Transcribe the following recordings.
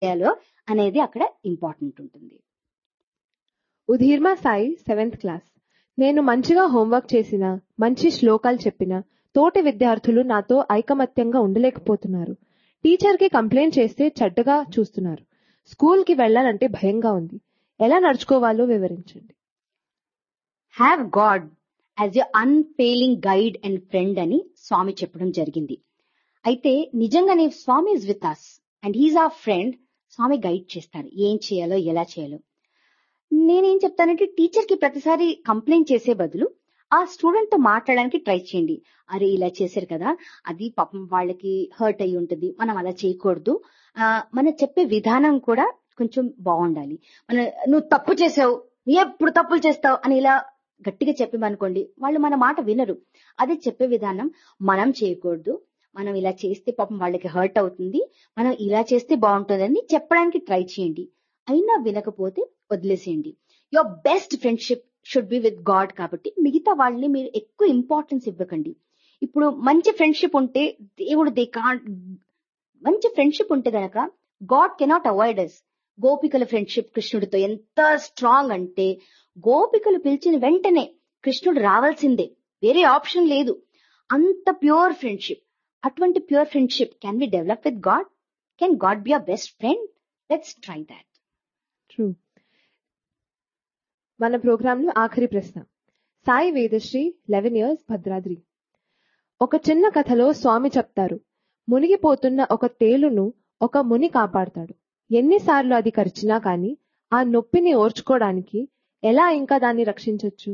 చేయాలో అనేది అక్కడ ఇంపార్టెంట్ ఉంటుంది ఉధీర్మా సాయి సెవెంత్ క్లాస్ నేను మంచిగా హోంవర్క్ చేసిన మంచి శ్లోకాలు చెప్పిన తోటి విద్యార్థులు నాతో ఐకమత్యంగా ఉండలేకపోతున్నారు టీచర్కి కంప్లైంట్ చేస్తే చెడ్డగా చూస్తున్నారు స్కూల్కి వెళ్ళాలంటే భయంగా ఉంది ఎలా నడుచుకోవాలో వివరించండి have God as a unfailing guide and friend అని స్వామి చెప్పడం జరిగింది అయితే నిజంగానే Swami is with us and he's a friend Swami guide చేస్తారు ఏం చేయాలో ఎలా చేయాలో నేనేం చెప్తానంటే టీచర్ కి ప్రతిసారి కంప్లైంట్ చేసే బదులు ఆ స్టూడెంట్ తో మాట్లాడడానికి ట్రై చేయండి అరే ఇలా చేశారు కదా అది పాపం వాళ్ళకి హర్ట్ అయి ఉంటుంది మనం అలా చేయకూడదు ఆ, మనం చెప్పే విధానం కూడా కొంచెం బాగుండాలి మన నువ్వు తప్పు చేసావు నువ్వు ఎప్పుడు తప్పులు చేస్తావు అని ఇలా గట్టిగా చెప్పామనుకోండి వాళ్ళు మన మాట వినరు అదే చెప్పే విధానం మనం చేయకూడదు మనం ఇలా చేస్తే పాపం వాళ్ళకి హర్ట్ అవుతుంది మనం ఇలా చేస్తే బాగుంటుందని చెప్పడానికి ట్రై చేయండి అయినా వినకపోతే వదిలేసేయండి your best friendship should be with God కాబట్టి మిగతా వాళ్ళని మీరు ఎక్కువ ఇంపార్టెన్స్ ఇవ్వకండి ఇప్పుడు మంచి ఫ్రెండ్షిప్ ఉంటే దేవుడు దే కాన్ మంచి ఫ్రెండ్షిప్ ఉంటే గనక గాడ్ కెనాట్ అవాయిడ్ అస్ గోపికల ఫ్రెండ్షిప్ కృష్ణుడితో ఎంత స్ట్రాంగ్ అంటే గోపికలు పిలిచిన వెంటనే కృష్ణుడు రావాల్సిందే వేరే ఆప్షన్ లేదు అంత ప్యూర్ ఫ్రెండ్షిప్ అటువంటి pure friendship can be develop with God can God be a best friend let's try that true మన ప్రోగ్రాంలో ఆఖరి ప్రశ్న సాయి వేదశ్రీ లెవెన్ ఇయర్స్ భద్రాద్రి ఒక చిన్న కథలో స్వామి చెప్తారు మునిగిపోతున్న ఒక తేలును ఒక ముని కాపాడతాడు ఎన్నిసార్లు అది కరిచినా కానీ ఆ నొప్పిని ఓర్చుకోవడానికి ఎలా ఇంకా దాన్ని రక్షించొచ్చు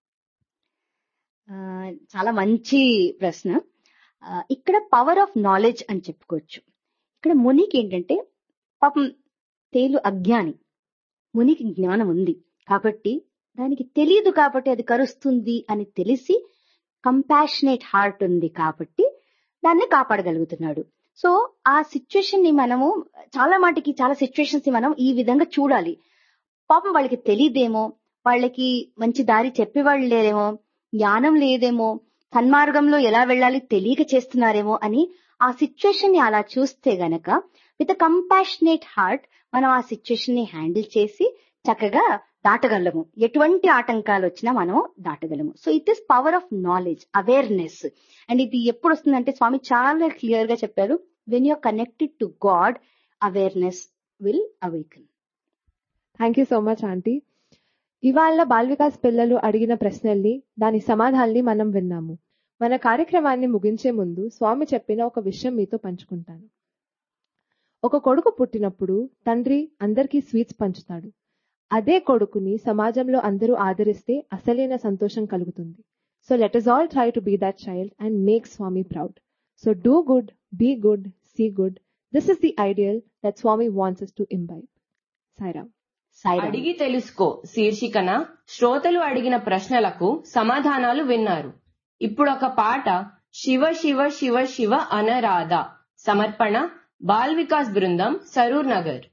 ఆ, చాలా మంచి ప్రశ్న ఆ, ఇక్కడ పవర్ ఆఫ్ నాలెడ్జ్ అని చెప్పుకోవచ్చు ఇక్కడ మునికి ఏంటంటే పాపం తేలు అజ్ఞాని మునికి జ్ఞానం ఉంది కాబట్టి దానికి తెలియదు కాబట్టి అది కరుస్తుంది అని తెలిసి కంపాషనేట్ హార్ట్ ఉంది కాబట్టి దాన్ని కాపాడగలుగుతున్నాడు సో ఆ సిచ్యువేషన్ ని మనము చాలా మాటికి చాలా సిచ్యువేషన్స్ ని మనం ఈ విధంగా చూడాలి పాపం వాళ్ళకి తెలియదేమో వాళ్ళకి మంచి దారి చెప్పేవాళ్ళు లేరేమో జ్ఞానం లేదేమో సన్మార్గంలో ఎలా వెళ్ళాలి తెలియక చేస్తున్నారేమో అని ఆ సిచ్యువేషన్ ని అలా చూస్తే గనక విత్ కంపాషనేట్ హార్ట్ మనం ఆ సిచ్యువేషన్ ని హ్యాండిల్ చేసి చక్కగా దాటగలము ఎటువంటి ఆటంకాలు వచ్చినా మనం దాటగలము so it is power of knowledge awareness and ఇది ఎప్పుడు వస్తుందంటే స్వామి చాలా క్లియర్ గా చెప్పారు when your connected to God awareness will awaken thank you so much aunty ఇవాళ బాల్ వికాస్ పిల్లలు అడిగిన ప్రశ్నల్ని దాని సమాధానాల్ని మనం విన్నాము మన కార్యక్రమాన్ని ముగించే ముందు స్వామి చెప్పిన ఒక విషయం మీతో పంచుకుంటాను ఒక కొడుకు పుట్టినప్పుడు తండ్రి అందరికీ స్వీట్స్ పంచుతాడు అదే కొడుకుని సమాజంలో అందరూ ఆదరిస్తే అసలైన సంతోషం కలుగుతుంది so let us all try to be that child and make Swami proud so do good be good see good this is the ideal that Swami wants to imbibe Sairam Sairam అడిగి తెలుసుకో శీర్షికన శ్రోతలు అడిగిన ప్రశ్నలకు సమాధానాలు విన్నారు ఇప్పుడొక పాట శివ శివ శివ శివ అనరాధ సమర్పణ బాల్ వికాస్ బృందం సరూర్ నగర్